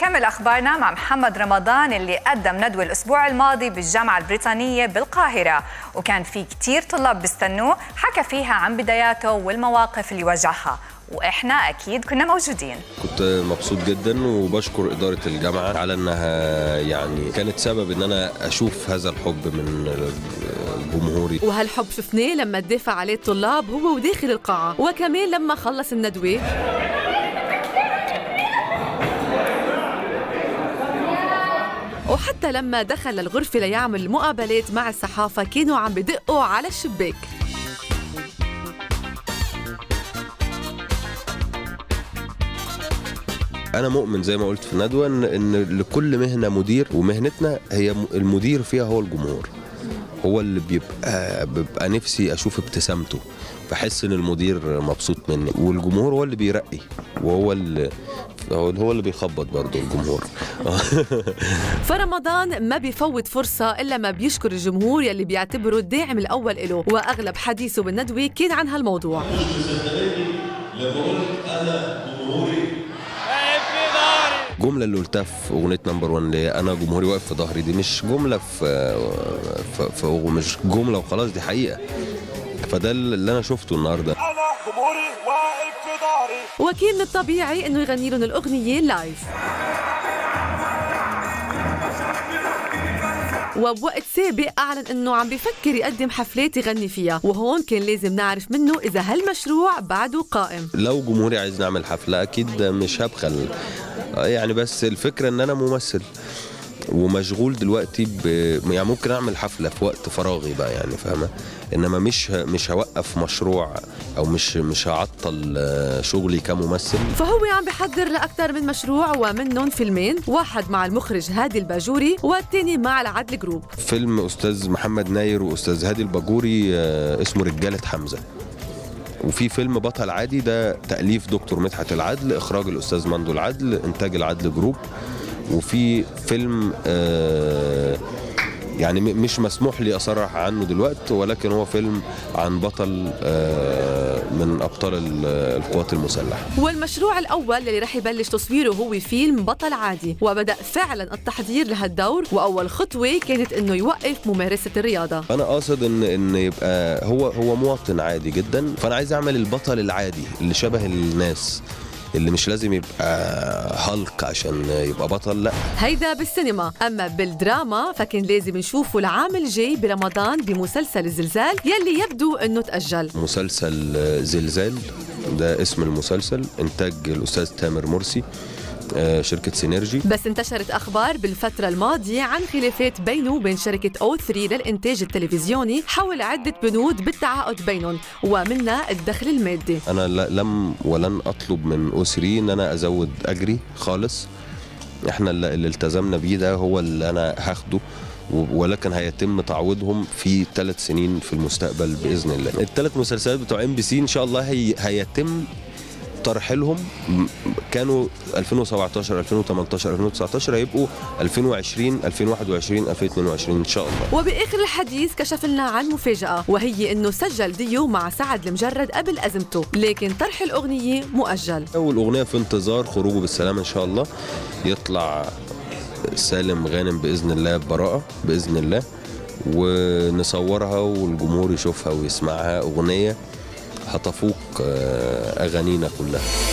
ونكمل أخبارنا مع محمد رمضان اللي قدم ندوة الأسبوع الماضي بالجامعة البريطانية بالقاهرة وكان في كتير طلاب بيستنوه حكى فيها عن بداياته والمواقف اللي واجهها واحنا اكيد كنا موجودين كنت مبسوط جدا وبشكر إدارة الجامعة على أنها يعني كانت سبب أن أنا أشوف هذا الحب من جمهوري وهالحب شفناه لما تدافع عليه الطلاب هو وداخل القاعة وكمان لما خلص الندوة وحتى لما دخل الغرفة ليعمل مقابلات مع الصحافة كانوا عم بدقوا على الشباك أنا مؤمن زي ما قلت في الندوة إن, إن لكل مهنة مدير ومهنتنا هي م- المدير فيها هو الجمهور هو اللي بيبقى بيبقى نفسي أشوف ابتسامته بحس إن المدير مبسوط مني والجمهور هو اللي بيرقي وهو اللي هو هو اللي بيخبط برضه الجمهور فرمضان ما بيفوت فرصة إلا ما بيشكر الجمهور يلي بيعتبره الداعم الأول له وأغلب حديثه بالندوة كان عن هالموضوع الجملة اللي قلتها في أغنية نمبر 1 اللي هي أنا جمهوري واقف في ظهري دي مش جملة في, في, في مش جملة وخلاص دي حقيقة فده اللي أنا شفته النهاردة انا جمهوري واقف في ظهري وكان من الطبيعي إنه يغني لهم الأغنية لايف وبوقت سابق أعلن إنه عم بفكر يقدم حفلات يغني فيها وهون كان لازم نعرف منه إذا هالمشروع بعده قائم لو جمهوري عايز نعمل حفلة أكيد مش هبخل يعني بس الفكرة إن أنا ممثل ومشغول دلوقتي ب... يعني ممكن اعمل حفله في وقت فراغي بقى يعني فاهمه انما مش ه... مش هوقف مشروع او مش مش هعطل آه، شغلي كممثل فهو عم بحضر لأكثر من مشروع ومنهم فيلمين واحد مع المخرج هادي الباجوري والتاني مع العدل جروب فيلم استاذ محمد ناير واستاذ هادي الباجوري آه، اسمه رجاله حمزه وفي فيلم بطل عادي ده تأليف دكتور مدحت العدل إخراج الأستاذ مندو العدل إنتاج العدل جروب وفي فيلم آه يعني م- مش مسموح لي أصرح عنه دلوقتي ولكن هو فيلم عن بطل آه من أبطال ال- القوات المسلحة والمشروع الأول اللي رح يبلش تصويره هو فيلم بطل عادي وبدأ فعلا التحضير لهالدور وأول خطوة كانت إنه يوقف ممارسة الرياضة انا قاصد ان ان يبقى هو هو مواطن عادي جدا فانا عايز اعمل البطل العادي اللي شبه الناس اللي مش لازم يبقى هالك عشان يبقى بطل لا هيدا بالسينما أما بالدراما فكان لازم نشوفه العام الجاي برمضان بمسلسل الزلزال يلي يبدو إنه تأجل مسلسل زلزال ده اسم المسلسل انتاج الاستاذ تامر مرسي آه، شركه سينرجي بس انتشرت أخبار بالفترة الماضية عن خلافات بينه وبين شركة أو 3 للإنتاج التلفزيوني حول عدة بنود بالتعاقد بينهم ومنها الدخل المادي انا ل- لم ولن اطلب من اسري ان انا ازود اجري خالص احنا اللي اللي التزمنا بيه ده هو اللي انا هاخده و- ولكن هيتم تعويضهم في ثلاث سنين في المستقبل باذن الله الثلاث مسلسلات بتوع ام بي سي ان شاء الله هي هيتم ترحيلهم م- كانوا 2017 2018 2019 هيبقوا 2020 2021 2022 ان شاء الله وبآخر الحديث كشف لنا عن مفاجأة وهي إنه سجل ديو مع سعد المجرد قبل أزمته لكن طرح الأغنية مؤجل اول اغنيه في انتظار خروجه بالسلامه ان شاء الله يطلع سالم غانم باذن الله ببراءه باذن الله ونصورها والجمهور يشوفها ويسمعها اغنيه هتفوق آه، اغانينا كلها